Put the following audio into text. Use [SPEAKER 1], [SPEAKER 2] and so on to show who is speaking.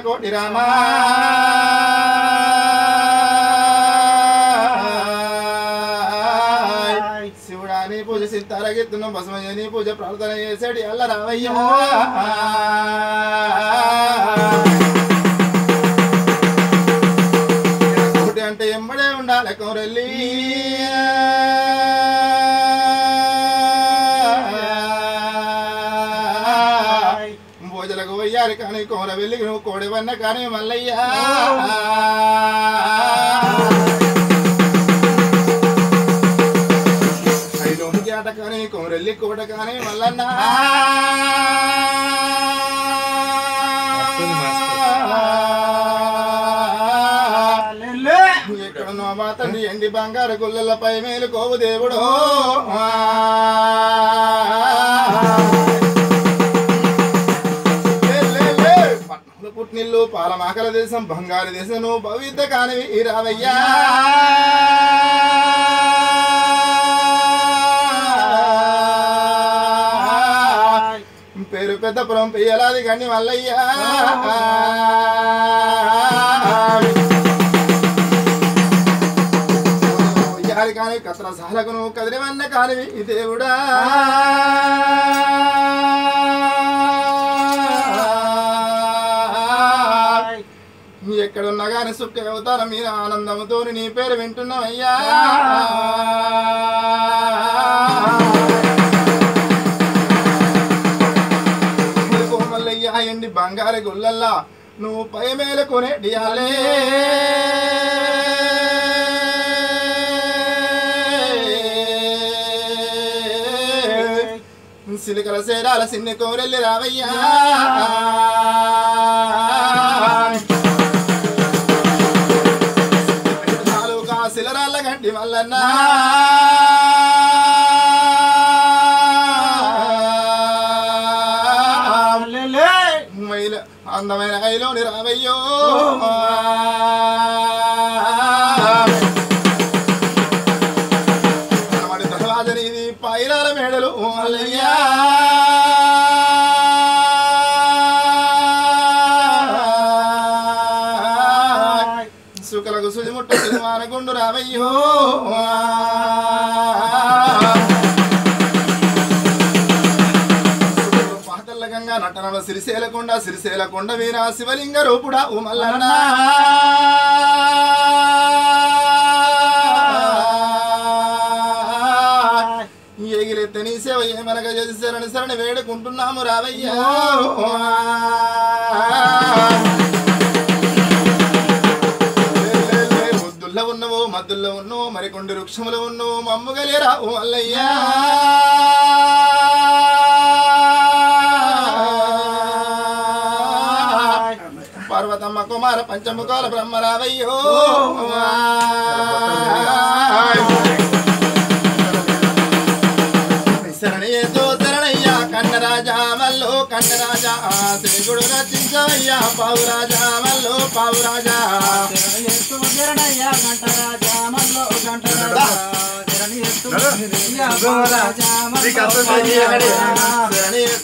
[SPEAKER 1] కోటి రామా శివుడా నీ పూజ సిత్తారగిత్తున్న బసమయ్య నీ పూజ ప్రార్థన చేసాడు అల్ల రావయ్యా ఒకటి అంటే ఎంబడే ఉండాలి కోరెల్లి భోజలకు పోయారు కానీ కోర వెళ్ళి నువ్వు కోడివన్న కానీ మల్లయ్యా ఐలోనికి ఆట కానీ కోరెల్లి కోట కానీ మల్లన్నా ఎక్కడున్నో మా తండ్రి ఎండి బంగారు గుల్లలపై మేలు కోవు దేవుడు లే, లే, లే. పట్నంలో పుట్టినిల్లు పాలమాకల దేశం బంగారు దేశం నువ్వు భవిత కానివి ఈ రావయ్యా పేరు పెద్దపురం పెయ్యలాది గండి మల్లయ్యా యారి కాని కత్ర సాలకు నువ్వు కదిలివన్న కానివి ఈ దేవుడా ఎక్కడున్నా గాని సుఖ అవతారం మీద ఆనందంతో నీ పేరు వింటున్నావయ్యా కోమల్లయ్యా ఎండి బంగారు గుల్లల్లా నువ్వు పై మేల కొనేటియాలే సిలికల సేరాల సిన్ని కోరెల్లి రావయ్యా నాలుగా సిలరాళ్ళ గంటి మల్లన్నా మైల అందమైన ఐలోని రావయ్యో మనమడి దర్వాజనీది పైరాల మేడలు మల్లయ్యా సుకలకు సుజిముట్ట సినిమానగుండు రావయ్యో పాతల్ల గంగా నటనల సిరిసేలకొండ సిరిసేలకొండ వీర శివలింగ రూపుడా ఉమల్లన్న ఎగిరెత్తే నీ సేవ ఏమనగ చేశారని సరని వేడుకుంటున్నాము రావయ్యా ముద్దుల్లో ఉన్నవో మద్దుల్లో ఉన్నవో మరికొండి వృక్షములు ఉన్నవో మమ్ముగలేరా ఓ అల్లయ్యా పార్వతమ్మ కుమార పంచముఖాల బ్రహ్మరావయ్యో శరణయ్యతో శరణయ్యా కన్నరాజా మల్లో కన్నరాజా శ్రీగుడు రచించవయ్యా పావురాజా మల్లో పావురాజా శరణయ్య